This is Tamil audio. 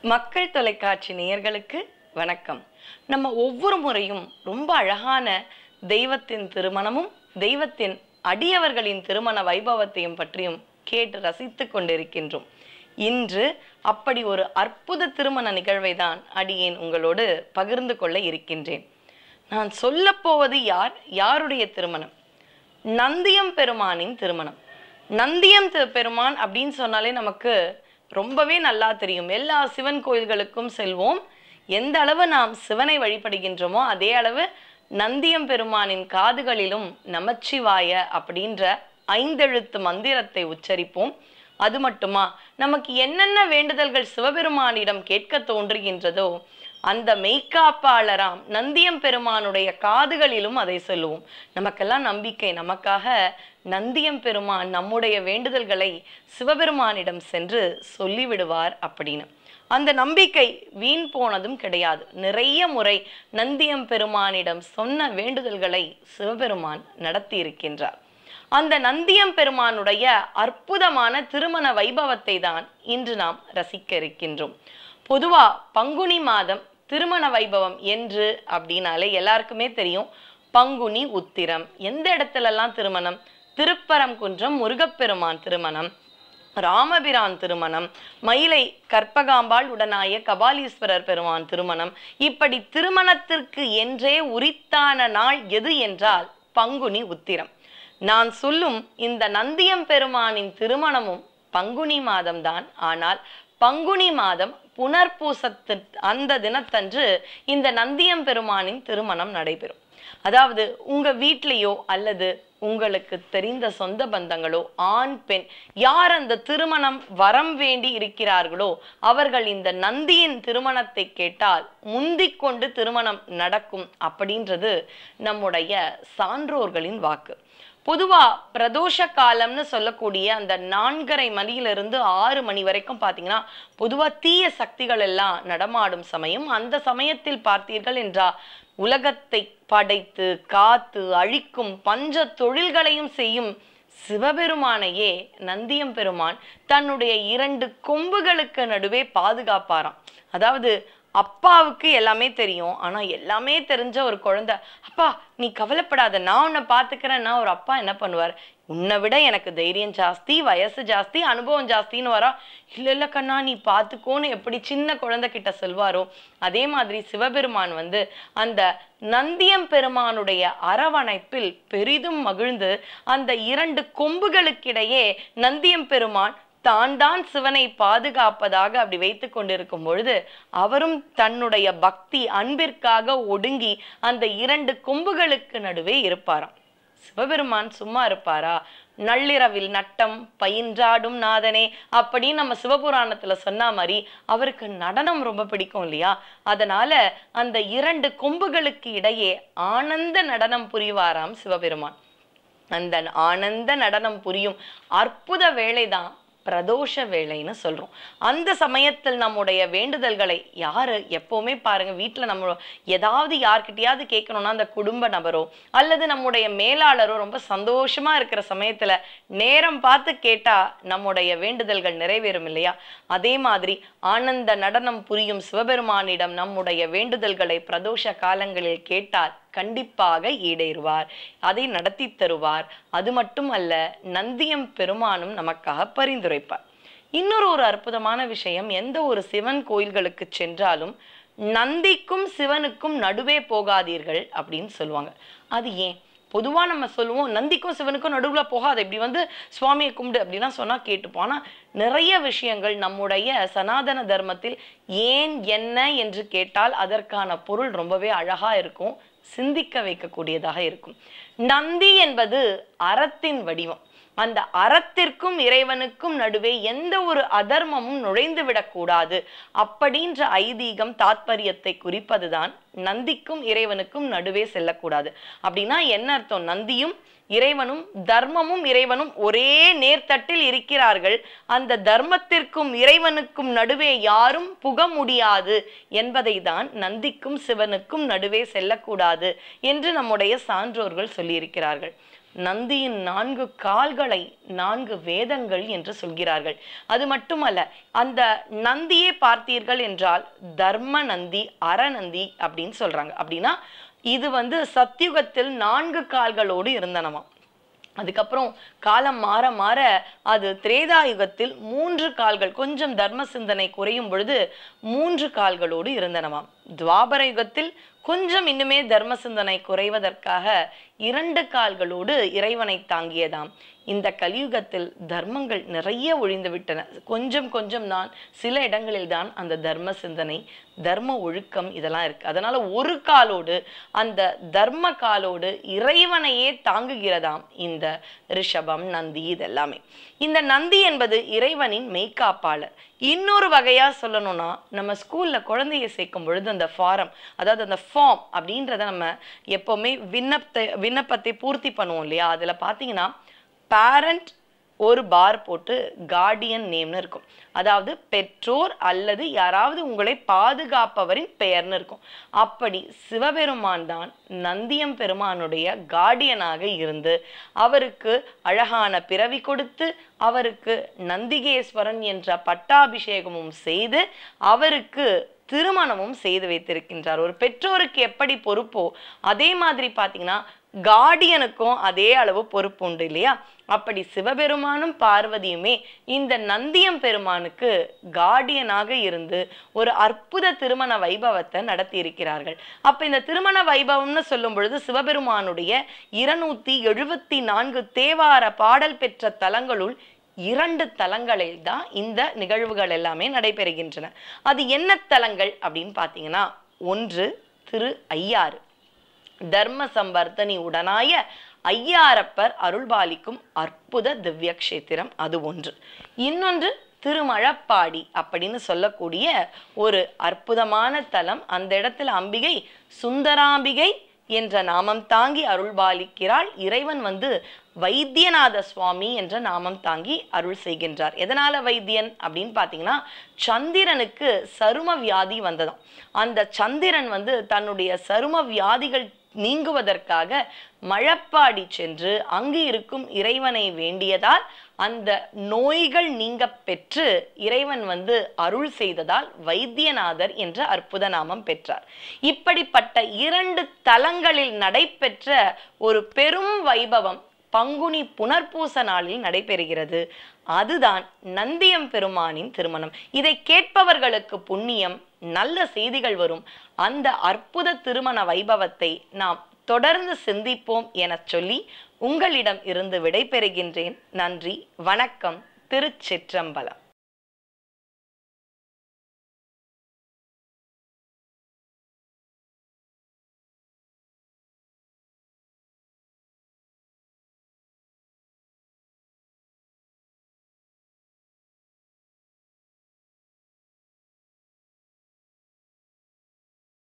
மக்கள் தொலைக்காட்சி நேயர்களுக்கு வணக்கம் நம்ம ஒவ்வொரு முறையும் ரொம்ப அழகான தெய்வத்தின் திருமணமும் தெய்வத்தின் அடியவர்களின் திருமண வைபவத்தையும் பற்றியும் கேட்டு ரசித்துக் கொண்டிருக்கின்றோம் இன்று அப்படி ஒரு அற்புத திருமண நிகழ்வை தான் அடியேன் உங்களோடு பகிர்ந்து கொள்ள இருக்கின்றேன் நான் சொல்லப் போவது யார் யாருடைய திருமணம் நந்தியம் பெருமானின் திருமணம் நந்தியம் தி- பெருமான் அப்படின்னு சொன்னாலே நமக்கு ரொம்பவே நல்லா தெரியும் எல்லா சிவன் கோயில்களுக்கும் செல்வோம் எந்த அளவு நாம் சிவனை வழிபடுகின்றோமோ அதே அளவு நந்தியம் பெருமானின் காதுகளிலும் நமச்சிவாய அப்படின்ற ஐந்தெழுத்து மந்திரத்தை உச்சரிப்போம் அது மட்டுமா நமக்கு என்னென்ன வேண்டுதல்கள் சிவபெருமானிடம் கேட்க தோன்றுகின்றதோ அந்த மெய்க்காப்பாளராம் நந்தியம் பெருமானுடைய காதுகளிலும் அதை சொல்லுவோம் நமக்கெல்லாம் நம்பிக்கை நமக்காக நந்தியம் பெருமான் நம்முடைய வேண்டுதல்களை சிவபெருமானிடம் சென்று சொல்லிவிடுவார் அப்படின்னு அந்த நம்பிக்கை வீண் போனதும் கிடையாது நிறைய முறை நந்தியம் பெருமானிடம் சொன்ன வேண்டுதல்களை சிவபெருமான் நடத்தி இருக்கின்றார் அந்த நந்தியம் பெருமானுடைய அற்புதமான திருமண வைபவத்தை தான் இன்று நாம் ரசிக்க இருக்கின்றோம் பொதுவா பங்குனி மாதம் திருமண வைபவம் என்று அப்படின்னாலே எல்லாருக்குமே தெரியும் பங்குனி உத்திரம் எந்த இடத்துலலாம் திருமணம் திருப்பரங்குன்றம் முருகப்பெருமான் திருமணம் ராமபிரான் திருமணம் மயிலை கற்பகாம்பாள் உடனாய கபாலீஸ்வரர் பெருமான் திருமணம் இப்படி திருமணத்திற்கு என்றே உரித்தான நாள் எது என்றால் பங்குனி உத்திரம் நான் சொல்லும் இந்த நந்தியம் பெருமானின் திருமணமும் பங்குனி மாதம்தான் ஆனால் பங்குனி மாதம் புனர்பூசத்து அந்த தினத்தன்று இந்த நந்தியம் பெருமானின் திருமணம் நடைபெறும் அதாவது உங்க வீட்லேயோ அல்லது உங்களுக்கு தெரிந்த சொந்த பந்தங்களோ ஆண் பெண் யார் அந்த திருமணம் வரம் வேண்டி இருக்கிறார்களோ அவர்கள் இந்த நந்தியின் திருமணத்தை கேட்டால் முந்திக் கொண்டு திருமணம் நடக்கும் அப்படின்றது நம்முடைய சான்றோர்களின் வாக்கு பொதுவா பிரதோஷ காலம்னு சொல்லக்கூடிய அந்த நான்கரை மணியிலிருந்து ஆறு மணி வரைக்கும் பார்த்தீங்கன்னா பொதுவா தீய சக்திகள் எல்லாம் நடமாடும் சமயம் அந்த சமயத்தில் பார்த்தீர்கள் என்றால் உலகத்தை படைத்து காத்து அழிக்கும் பஞ்ச தொழில்களையும் செய்யும் சிவபெருமானையே நந்தியம் பெருமான் தன்னுடைய இரண்டு கொம்புகளுக்கு நடுவே பாதுகாப்பாராம் அதாவது அப்பாவுக்கு எல்லாமே தெரியும் ஆனா எல்லாமே தெரிஞ்ச ஒரு குழந்தை அப்பா நீ கவலைப்படாத நான் உன்னை பாத்துக்கிறேன்னா ஒரு அப்பா என்ன பண்ணுவார் உன்னை விட எனக்கு தைரியம் ஜாஸ்தி வயசு ஜாஸ்தி அனுபவம் ஜாஸ்தின்னு வரா இல்ல இல்ல கண்ணா நீ பாத்துக்கோன்னு எப்படி சின்ன குழந்தை கிட்ட சொல்வாரோ அதே மாதிரி சிவபெருமான் வந்து அந்த நந்தியம் பெருமானுடைய அரவணைப்பில் பெரிதும் மகிழ்ந்து அந்த இரண்டு கொம்புகளுக்கிடையே நந்தியம் பெருமான் தான் தான் சிவனை பாதுகாப்பதாக அப்படி வைத்து கொண்டிருக்கும் பொழுது அவரும் தன்னுடைய பக்தி அன்பிற்காக ஒடுங்கி அந்த இரண்டு கொம்புகளுக்கு நடுவே இருப்பாராம் சிவபெருமான் சும்மா இருப்பாரா நள்ளிரவில் நட்டம் பயின்றாடும் நாதனே அப்படின்னு நம்ம சிவபுராணத்துல சொன்ன மாதிரி அவருக்கு நடனம் ரொம்ப பிடிக்கும் இல்லையா அதனால அந்த இரண்டு கொம்புகளுக்கு இடையே ஆனந்த நடனம் புரிவாராம் சிவபெருமான் அந்த ஆனந்த நடனம் புரியும் அற்புத வேலைதான் பிரதோஷ வேலைன்னு சொல்றோம் அந்த சமயத்தில் நம்முடைய வேண்டுதல்களை யாரு எப்பவுமே பாருங்க வீட்டுல நம்ம ஏதாவது யார்கிட்டயாவது கேட்கணும்னா அந்த குடும்ப நபரோ அல்லது நம்முடைய மேலாளரோ ரொம்ப சந்தோஷமா இருக்கிற சமயத்துல நேரம் பார்த்து கேட்டா நம்முடைய வேண்டுதல்கள் நிறைவேறும் இல்லையா அதே மாதிரி ஆனந்த நடனம் புரியும் சிவபெருமானிடம் நம்முடைய வேண்டுதல்களை பிரதோஷ காலங்களில் கேட்டால் கண்டிப்பாக ஈடேறுவார் அதை நடத்தி தருவார் அது மட்டும் அல்ல நந்தியம் பெருமானும் நமக்காக பரிந்துரைப்பார் இன்னொரு ஒரு அற்புதமான விஷயம் எந்த ஒரு சிவன் கோயில்களுக்கு சென்றாலும் நந்திக்கும் சிவனுக்கும் நடுவே போகாதீர்கள் அப்படின்னு சொல்லுவாங்க அது ஏன் பொதுவா நம்ம சொல்லுவோம் நந்திக்கும் சிவனுக்கும் நடுவுல போகாது இப்படி வந்து சுவாமியை கும்பிடு அப்படிலாம் சொன்னா கேட்டுப்போம் ஆனா நிறைய விஷயங்கள் நம்முடைய சனாதன தர்மத்தில் ஏன் என்ன என்று கேட்டால் அதற்கான பொருள் ரொம்பவே அழகா இருக்கும் சிந்திக்க வைக்கக்கூடியதாக இருக்கும் நந்தி என்பது அறத்தின் வடிவம் அந்த அறத்திற்கும் இறைவனுக்கும் நடுவே எந்த ஒரு அதர்மமும் நுழைந்து விடக்கூடாது அப்படின்ற ஐதீகம் தாத்பரியத்தை குறிப்பதுதான் நந்திக்கும் இறைவனுக்கும் நடுவே செல்லக்கூடாது அப்படின்னா என்ன அர்த்தம் நந்தியும் இறைவனும் தர்மமும் இறைவனும் ஒரே நேர்த்தட்டில் இருக்கிறார்கள் அந்த தர்மத்திற்கும் இறைவனுக்கும் நடுவே யாரும் புக முடியாது என்பதை தான் நந்திக்கும் சிவனுக்கும் நடுவே செல்லக்கூடாது என்று நம்முடைய சான்றோர்கள் சொல்லியிருக்கிறார்கள் நந்தியின் நான்கு கால்களை நான்கு வேதங்கள் என்று சொல்கிறார்கள் அது மட்டுமல்ல அந்த நந்தியே பார்த்தீர்கள் என்றால் தர்ம நந்தி அறநந்தி அப்படின்னு சொல்றாங்க அப்படின்னா இது வந்து சத்தியுகத்தில் நான்கு கால்களோடு இருந்தனவாம் அதுக்கப்புறம் காலம் மாற மாற அது திரேதாயுகத்தில் மூன்று கால்கள் கொஞ்சம் தர்ம சிந்தனை குறையும் பொழுது மூன்று கால்களோடு இருந்தனவாம் துவாபர யுகத்தில் கொஞ்சம் இன்னுமே தர்ம சிந்தனை குறைவதற்காக இரண்டு கால்களோடு இறைவனை தாங்கியதாம் இந்த கலியுகத்தில் தர்மங்கள் நிறைய ஒழிந்து விட்டன கொஞ்சம் கொஞ்சம் தான் சில இடங்களில் தான் அந்த தர்ம சிந்தனை தர்ம ஒழுக்கம் இதெல்லாம் இருக்கு அதனால ஒரு காலோடு அந்த தர்ம காலோடு இறைவனையே தாங்குகிறதாம் இந்த ரிஷபம் நந்தி இதெல்லாமே இந்த நந்தி என்பது இறைவனின் மெய்காப்பாளர் இன்னொரு வகையா சொல்லணும்னா நம்ம ஸ்கூல்ல குழந்தைய சேர்க்கும் பொழுது அந்த ஃபாரம் அதாவது அந்த ஃபார்ம் அப்படின்றத நம்ம எப்பவுமே விண்ணப்பத்தை விண்ணப்பத்தை பூர்த்தி பண்ணுவோம் இல்லையா அதுல பாத்தீங்கன்னா பேரண்ட் ஒரு பார் போட்டு கார்டியன் நேம்னு இருக்கும் அதாவது பெற்றோர் அல்லது யாராவது உங்களை பாதுகாப்பவரின் பெயர்னு இருக்கும் அப்படி சிவபெருமான் தான் நந்தியம் பெருமானுடைய கார்டியனாக இருந்து அவருக்கு அழகான பிறவி கொடுத்து அவருக்கு நந்திகேஸ்வரன் என்ற பட்டாபிஷேகமும் செய்து அவருக்கு திருமணமும் செய்து வைத்திருக்கின்றார் ஒரு பெற்றோருக்கு எப்படி பொறுப்போ அதே மாதிரி பார்த்தீங்கன்னா கார்டியனுக்கும் அதே அளவு பொறுப்பு உண்டு இல்லையா அப்படி சிவபெருமானும் பார்வதியுமே இந்த நந்தியம் பெருமானுக்கு கார்டியனாக இருந்து ஒரு அற்புத திருமண வைபவத்தை நடத்தி இருக்கிறார்கள் அப்ப இந்த திருமண வைபவம்னு சொல்லும் பொழுது சிவபெருமானுடைய இருநூத்தி எழுபத்தி நான்கு தேவார பாடல் பெற்ற தலங்களுள் இரண்டு தலங்களில் தான் இந்த நிகழ்வுகள் எல்லாமே நடைபெறுகின்றன அது என்ன தலங்கள் அப்படின்னு பார்த்தீங்கன்னா ஒன்று திரு ஐயாறு தர்ம சம்பர்த்தனி உடனாய ஐயாரப்பர் அருள்பாலிக்கும் அற்புத திவ்ய கஷேத்திரம் அது ஒன்று இன்னொன்று திருமழப்பாடி அப்படின்னு சொல்லக்கூடிய ஒரு அற்புதமான தலம் அந்த இடத்துல அம்பிகை சுந்தராம்பிகை என்ற நாமம் தாங்கி அருள்பாலிக்கிறாள் இறைவன் வந்து வைத்தியநாத சுவாமி என்ற நாமம் தாங்கி அருள் செய்கின்றார் எதனால வைத்தியன் அப்படின்னு பார்த்தீங்கன்னா சந்திரனுக்கு சரும வியாதி வந்ததாம் அந்த சந்திரன் வந்து தன்னுடைய சரும வியாதிகள் நீங்குவதற்காக மழப்பாடி சென்று அங்கு இருக்கும் இறைவனை வேண்டியதால் அந்த நோய்கள் நீங்க பெற்று இறைவன் வந்து அருள் செய்ததால் வைத்தியநாதர் என்ற அற்புத நாமம் பெற்றார் இப்படிப்பட்ட இரண்டு தலங்களில் நடைபெற்ற ஒரு பெரும் வைபவம் பங்குனி புனர்பூச நாளில் நடைபெறுகிறது அதுதான் நந்தியம் பெருமானின் திருமணம் இதை கேட்பவர்களுக்கு புண்ணியம் நல்ல செய்திகள் வரும் அந்த அற்புத திருமண வைபவத்தை நாம் தொடர்ந்து சிந்திப்போம் எனச் சொல்லி உங்களிடம் இருந்து விடைபெறுகின்றேன் நன்றி வணக்கம் திருச்சிற்றம்பலம்